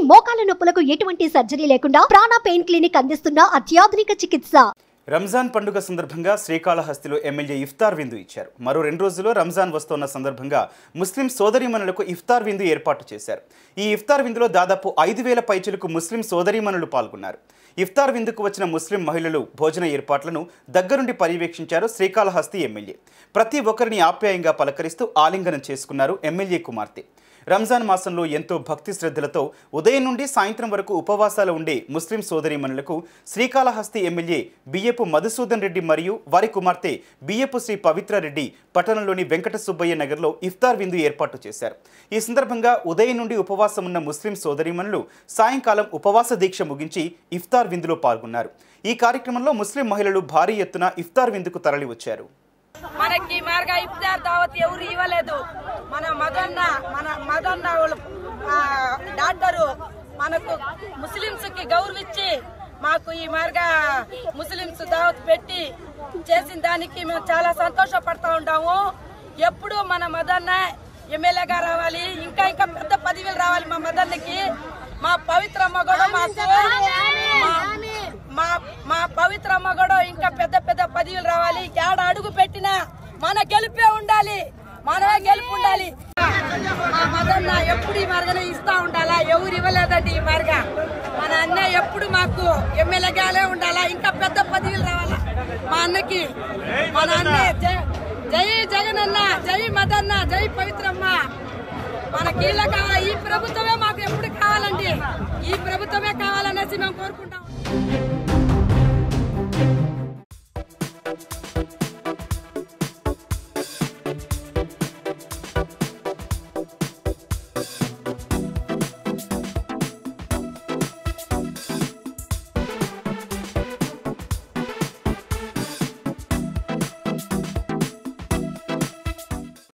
మోకాల నొప్పులకు ఎటువంటి సర్జరీ లేకుండా ప్రాణ పెయిన్ క్లినిక్ అందిస్తున్న అత్యాధునిక చికిత్స రంజాన్ పండుగ సందర్భంగా శ్రీకాళహస్తిలో ఎమ్మెల్యే ఇఫ్తార్ విందు ఇచ్చారు మరో రెండు రోజుల్లో రంజాన్ వస్తోన్న సందర్భంగా ముస్లిం సోదరీమణులకు ఇఫ్తార్ విందు ఏర్పాటు చేశారు ఈ ఇఫ్తార్ విందులో దాదాపు ఐదు వేల పైచులకు ముస్లిం సోదరీమణులు పాల్గొన్నారు ఇఫ్తార్ విందుకు వచ్చిన ముస్లిం మహిళలు భోజన ఏర్పాట్లను దగ్గరుండి పర్యవేక్షించారు శ్రీకాళహస్తి ఎమ్మెల్యే ప్రతి ఒక్కరిని ఆప్యాయంగా పలకరిస్తూ ఆలింగనం చేసుకున్నారు ఎమ్మెల్యే కుమార్తె రంజాన్ మాసంలో ఎంతో భక్తి శ్రద్ధలతో ఉదయం నుండి సాయంత్రం వరకు ఉపవాసాలు ఉండే ముస్లిం సోదరీమణులకు శ్రీకాళహస్తి ఎమ్మెల్యే బియ్యపు మధుసూదన్ రెడ్డి మరియు వారి కుమార్తె బియ్యపు శ్రీ పవిత్ర రెడ్డి పట్టణంలోని వెంకట సుబ్బయ్య నగర్లో ఇఫ్తార్ విందు ఏర్పాటు చేశారు ఈ సందర్భంగా ఉదయం నుండి ఉపవాసం ఉన్న ముస్లిం సోదరీమణులు సాయంకాలం ఉపవాస దీక్ష ముగించి ఇఫ్తార్ విందులో పాల్గొన్నారు ఈ కార్యక్రమంలో ముస్లిం మహిళలు భారీ ఎత్తున ఇఫ్తార్ విందుకు తరలివచ్చారు మనకి మార్గా ఇఫ్తార్ దావత్ ఎవరు ఇవ్వలేదు మన మదన్న మన మదన్న వాళ్ళు, ఆ, డాక్టరు మనకు ముస్లింస్ కి గౌరవించి మాకు ఈ మార్గా ముస్లింస్ దావత్ పెట్టి చేసిన దానికి మేము చాలా సంతోషపడతా ఉంటాము ఎప్పుడు మన మదన్న ఎమ్మెల్యేగా రావాలి ఇంకా ఇంకా పెద్ద పదవులు రావాలి మా మదన్నకి మా పవిత్రమ్మ కూడా మాకు మా- మా మా పవిత్రమ్మ కూడా ఇంకా పెద్ద పెద్ద పదవులు రావాలి ఏడ అడుగు పెట్టినా మన గెలిపే ఉండాలి మనమే గెలుపు ఉండాలి మా మదన్న ఎప్పుడు ఈ మార్గనే ఇస్తా ఉండాలా ఎవరు ఇవ్వలేదండి ఈ మార్గ మన అన్న ఎప్పుడు మాకు ఎమ్మెల్యేగానే ఉండాలా ఇంకా పెద్ద పదవులు రావాలా మా అన్నకి మన అన్న జై- జై జగన్ అన్న జై మదన్న జై పవిత్రమ్మ మన కీళ్ళ కావాలి ఈ ప్రభుత్వమే మాకు ఎప్పుడు కావాలండి ఈ ప్రభుత్వమే కావాలనేసి మేము కోరుకుంటాం